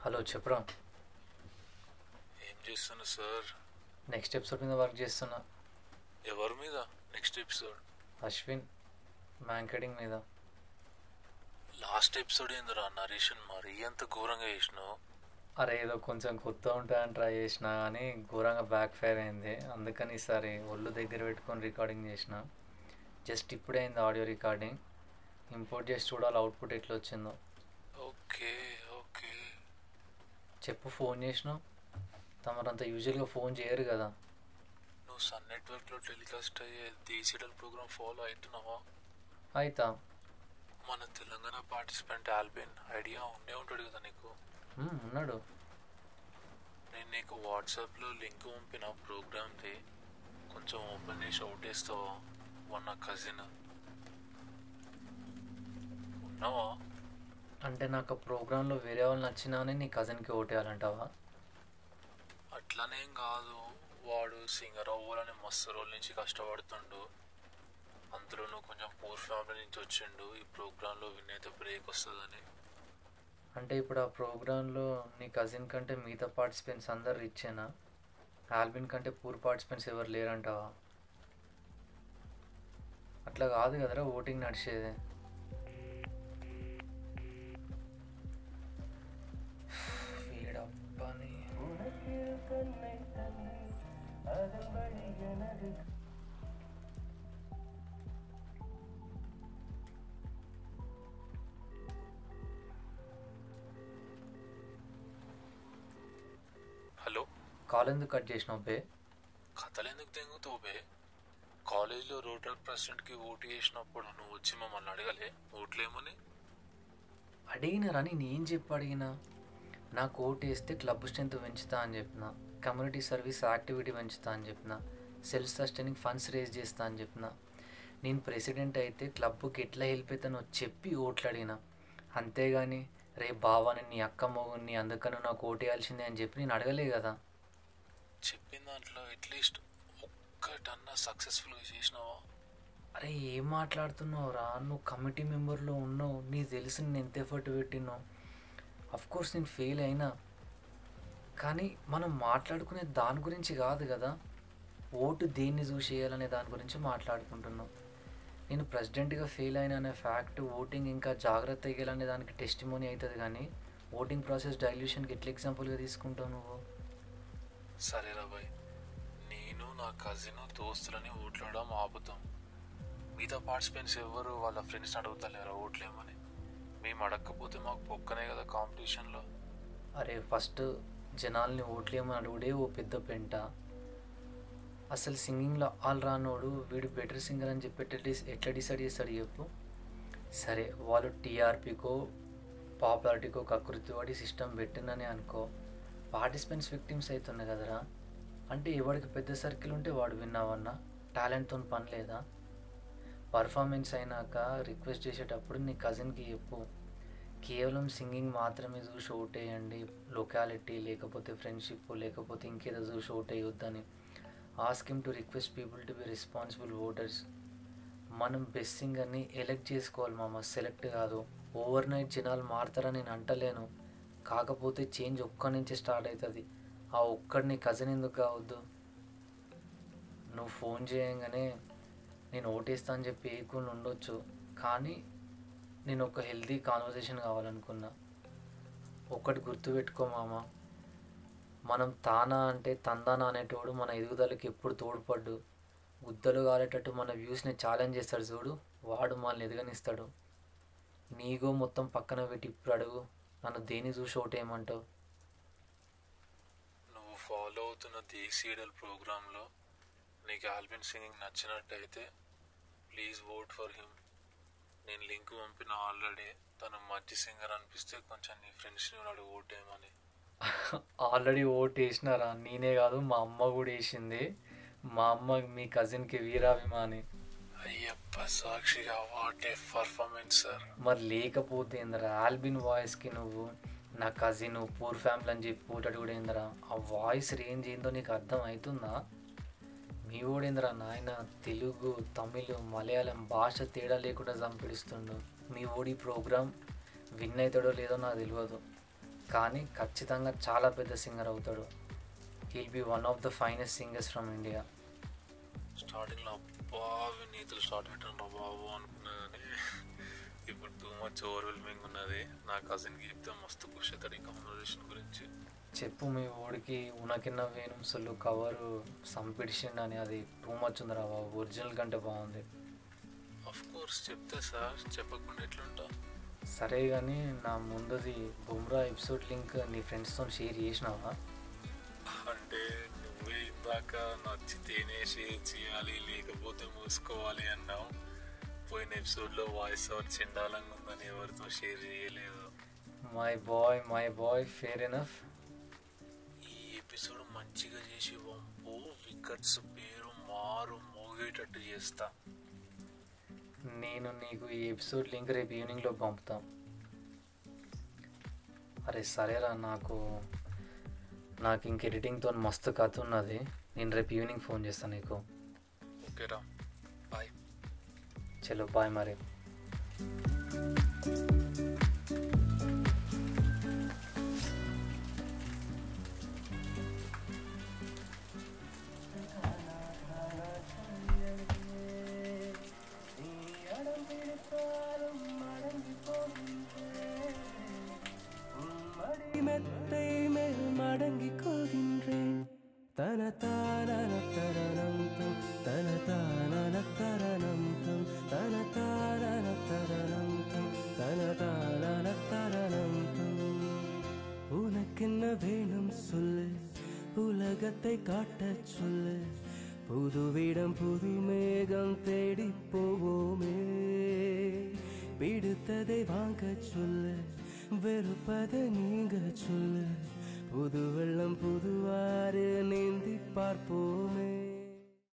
hello చెప్పురా ఏం చేస్తున్నా సార్ నెక్స్ట్ ఎపిసోడ్ మీద వర్క్ చేస్తున్నా ఎవరి మీద నెక్స్ట్ ఎపిసోడ్ అశ్విన్ మ్యాంకెటింగ్ మీద లాస్ట్ ఎపిసోడ్ ఏందిరా నరేషన్ మరి ఎంత ఘోరంగా చేసినావు అరే ఏదో కొంచెం కొత్త ఉంటాయని ట్రై చేసిన కానీ ఘోరంగా బ్యాక్ ఫైర్ అయింది అందుకని ఈసారి ఒళ్ళు దగ్గర పెట్టుకొని రికార్డింగ్ చేసిన జస్ట్ ఇప్పుడే అయింది ఆడియో రికార్డింగ్ ఇంపోర్ట్ చేసి చూడాలి అవుట్పుట్ ఎట్లా వచ్చిందో ఓకే ఓకే చెప్పు ఫోన్ చేసినావు తమరంతా యూజువల్గా ఫోన్ చేయరు కదా నువ్వు సన్ నెట్వర్క్లో టెలికాస్ట్ అయ్యే దేశీడల్ ప్రోగ్రామ్ ఫాలో అవుతున్నావా అయితా మన తెలంగాణ పార్టిసిపెంట్ ఆల్బిన్ ఐడియా ఉండే ఉంటాడు కదా నీకు మ్మ్, ఉన్నాడు నేను నీకు వాట్సాప్లో లింక్ పంపిన ప్రోగ్రామ్ది కొంచెం ఓపెన్ చేసి అవుట్ వేస్తావా వన్ నా కజిన్ ఉన్నావా అంటే నాకు ఆ ప్రోగ్రాంలో వేరే వాళ్ళు నచ్చినా అని నీ కజిన్కి ఓటేయాలంటావా అట్లనేం కాదు వాడు సింగర్ అవ్వాలని మస్తు రోజుల నుంచి కష్టపడుతుండు అందులో నువ్వు కొంచెం పూర్ ఫ్యామిలీ నుంచి వచ్చిండు ఈ ప్రోగ్రాంలో విన్ అయితే బ్రేక్ వస్తుందని అంటే ఇప్పుడు ఆ ప్రోగ్రాంలో నీ కజిన్ కంటే మిగతా పార్టిసిపెంట్స్ అందరు రిచ్చేనా ఆల్బిన్ కంటే పూర్ పార్టిసిపెంట్స్ ఎవరు లేరంటావా అట్లా కాదు కదరా ఓటింగ్ నడిచేది వీడప్పని హలో కాల్ ఎందుకు కట్ చేసినావు బే కథలు ఎందుకు తెంగుతావు బే కాలేజ్లో రోటర్ ప్రెసిడెంట్కి ఓటు వేసినప్పుడు నువ్వు వచ్చి మమ్మల్ని అడగలే ఓట్లేమని అడిగినారా నేను ఏం చెప్పి అడిగినా నాకు ఓటు వేస్తే క్లబ్ స్ట్రెంత్ పెంచుతా అని చెప్పిన కమ్యూనిటీ సర్వీస్ యాక్టివిటీ పెంచుతా అని చెప్పిన సెల్ఫ్ సస్టైనింగ్ ఫండ్స్ రేజ్ చేస్తా అని చెప్పిన నేను ప్రెసిడెంట్ అయితే క్లబ్కి ఎట్లా హెల్ప్ అవుతానో చెప్పి ఓట్లు అడిగిన అంతేగాని రే బావా నేను నీ అక్క మొగుని అందుకని నాకు ఓటు వేయాల్సిందే అని చెప్పి నేను అడగలే కదా చెప్పిన దాంట్లో అట్లీస్ట్ ఒక్కటన్నా సక్సెస్ఫుల్గా చేసినావా అరే ఏం మాట్లాడుతున్నావు రా నువ్వు కమిటీ మెంబర్లో ఉన్నావు నీకు తెలుసు నేను ఎంత ఎఫర్ట్ పెట్టినావు అఫ్ కోర్స్ నేను ఫెయిల్ అయినా కానీ మనం మాట్లాడుకునే దాని గురించి కాదు కదా ఓటు దేన్ని చూసి చేయాలనే దాని గురించి మాట్లాడుకుంటున్నాం నేను ప్రెసిడెంట్గా ఫెయిల్ అయినా అనే ఫ్యాక్ట్ ఓటింగ్ ఇంకా జాగ్రత్త అయ్యాలనే దానికి టెస్టిమోనీ అవుతుంది కానీ ఓటింగ్ ప్రాసెస్ డైల్యూషన్కి ఎట్లా ఎగ్జాంపుల్గా తీసుకుంటావు నువ్వు సరేరా బాయ్ నేను నా కజిన్ దోస్తులని ఓట్లాడడం ఆపుతాం మిగతా పార్టిసిపెంట్స్ ఎవరు వాళ్ళ ఫ్రెండ్స్ని అడుగుతలేరా ఓట్లేమని మేము అడగకపోతే మాకు పొక్కనే కదా కాంపిటీషన్లో అరే ఫస్ట్ జనాల్ని ఓట్లేమని అడుగుడే ఓ పెద్ద పెంట అసలు సింగింగ్లో ఆల్ రానోడు వీడు బెటర్ సింగర్ అని చెప్పి ఎట్లా డిస్- ఎట్లా డిసైడ్ చేస్తాడు చెప్పు సరే వాళ్ళు టీఆర్పీకో పాపులారిటీకో కకృతి వాడి సిస్టమ్ పెట్టిందని అనుకో పార్టిసిపెంట్స్ విక్టిమ్స్ అవుతున్నాయి కదరా అంటే ఎవడికి పెద్ద సర్కిల్ ఉంటే వాడు విన్నావన్నా టాలెంట్తో పని లేదా పర్ఫార్మెన్స్ అయినాక రిక్వెస్ట్ చేసేటప్పుడు నీ కజిన్కి చెప్పు కేవలం సింగింగ్ మాత్రమే చూసి ఓటేయండి లొకాలిటీ లేకపోతే ఫ్రెండ్షిప్ లేకపోతే ఇంకేదో చూసి ఓటేయొద్దని ask him to request people to be responsible voters మనం బెస్ట్ సింగర్ని ఎలెక్ట్ చేసుకోవాలి మామ సెలెక్ట్ కాదు ఓవర్ నైట్ జనాలు మారుతారని నేను అంటలేను కాకపోతే చేంజ్ ఒక్కడి నుంచి స్టార్ట్ అవుతుంది ఆ ఒక్కడిని కజిన్ ఎందుకు కావద్దు నువ్వు ఫోన్ చేయంగానే నేను ఓటేస్తా అని చెప్పి ఏకుండా ఉండొచ్చు కానీ నేను ఒక హెల్తీ కాన్వర్జేషన్ కావాలనుకున్నా ఒక్కటి గుర్తుపెట్టుకో మామ మనం తానా అంటే తందానా అనేటోడు మన ఎదుగుదలకి ఎప్పుడు తోడ్పడ్డు గుద్దలు కాలేటట్టు మన వ్యూస్ని ఛాలెంజ్ చేస్తాడు చూడు వాడు మనల్ని ఎదగనిస్తాడు నీగో మొత్తం పక్కన పెట్టి ఇప్పుడు అడుగు నన్ను దేని చూసి ఓటేయమంటావు నువ్వు ఫాలో అవుతున్న దేశీయడల్ ప్రోగ్రాంలో నీకు ఆల్బిన్ సింగింగ్ నచ్చినట్టయితే ప్లీజ్ ఓట్ ఫర్ హిమ్ నేను లింక్ పంపిన ఆల్రెడీ తను మంచి సింగర్ అనిపిస్తే కొంచెం నీ ఫ్రెండ్స్ని అడుగు ఓటేయమని ఆల్రెడీ ఓటు వేసినారా నేనే కాదు మా అమ్మ కూడా వేసింది మా అమ్మ మీ కజిన్కి వీరాభిమాని అయ్యప్ప సాక్షిగా వాట్ ఏ పర్ఫార్మెన్స్ సార్ మరి లేకపోతే ఏందిరా ఆల్బిన్ వాయిస్కి నువ్వు నా కజిన్ పూర్ ఫ్యామిలీ అని చెప్పి పూటడు కూడా ఏందిరా ఆ వాయిస్ రేంజ్ ఏందో నీకు అర్థం అవుతుందా మీ ఓడేంద్రా నాయన తెలుగు తమిళ్ మలయాళం భాష తేడా లేకుండా చంపిడిస్తుండు మీ ఓడి ప్రోగ్రామ్ విన్ అవుతాడో లేదో నాకు తెలియదు కానీ ఖచ్చితంగా చాలా పెద్ద సింగర్ అవుతాడు he'll be one of the finest singers from India స్టార్టింగ్లో అబ్బా నీతులు స్టార్ట్ పెట్టండి బాబు అనుకున్నా కానీ ఇప్పుడు టూ మచ్ ఓవర్వెల్మింగ్ ఉన్నది నా కజిన్కి చెప్తే మస్తు ఖుషి అవుతాడు ఈ కాన్వర్జేషన్ గురించి చెప్పు మీ ఓడికి ఉనకిన్న వేణుంసులు కవరు సంపిడిచిండని అది టూ మచ్ ఉందిరా బాబు ఒరిజినల్ కంటే బాగుంది ఆఫ్ కోర్స్ చెప్తే సార్ చెప్పకుండా ఎట్లుంటా సరే కానీ నా ముందుది బుమ్రా ఎపిసోడ్ లింక్ నీ ఫ్రెండ్స్తో షేర్ చేసినావా అంటే నువ్వే ఇందాక నచ్చితేనే షేర్ చేయాలి లేకపోతే మూసుకోవాలి అన్నావు పోయిన ఎపిసోడ్లో వాయిస్ ఓవర్ చెండాలంగా ఉందని ఎవరితో షేర్ చేయలేదు my boy my boy fair enough ఈ ఎపిసోడ్ మంచిగా చేసి పంపు వికెట్స్ పేరు మారు మోగేటట్టు చేస్తా నేను నీకు ఈ ఎపిసోడ్ లింక్ రేపు ఈవినింగ్లో పంపుతాం అరే సరేరా నాకు నాకు ఇంక ఎడిటింగ్తో మస్తు కథ ఉన్నది నేను రేపు ఈవినింగ్ ఫోన్ చేస్తాను నీకు ఓకేరా బాయ్ చలో బాయ్ మరి மெத்தை மேல் மடங்கிக் கொள்கின்றேன் தன தானன தரணம் தம் தன தானன தரணம் தம் தன தானன தரணம் தம் தன தானன தரணம் தம் உனக்கென்ன வேணும் சொல்லு உலகத்தை காட்டச் சொல்லு புதுவிடம் புது மேகம் தேடி போவோமே பிடித்ததை வாங்கச் சொல்லு வெறுப்பதை நீங்க சொல்லு புது வெள்ளம் புதுவாறு நீந்தி பார்ப்போமே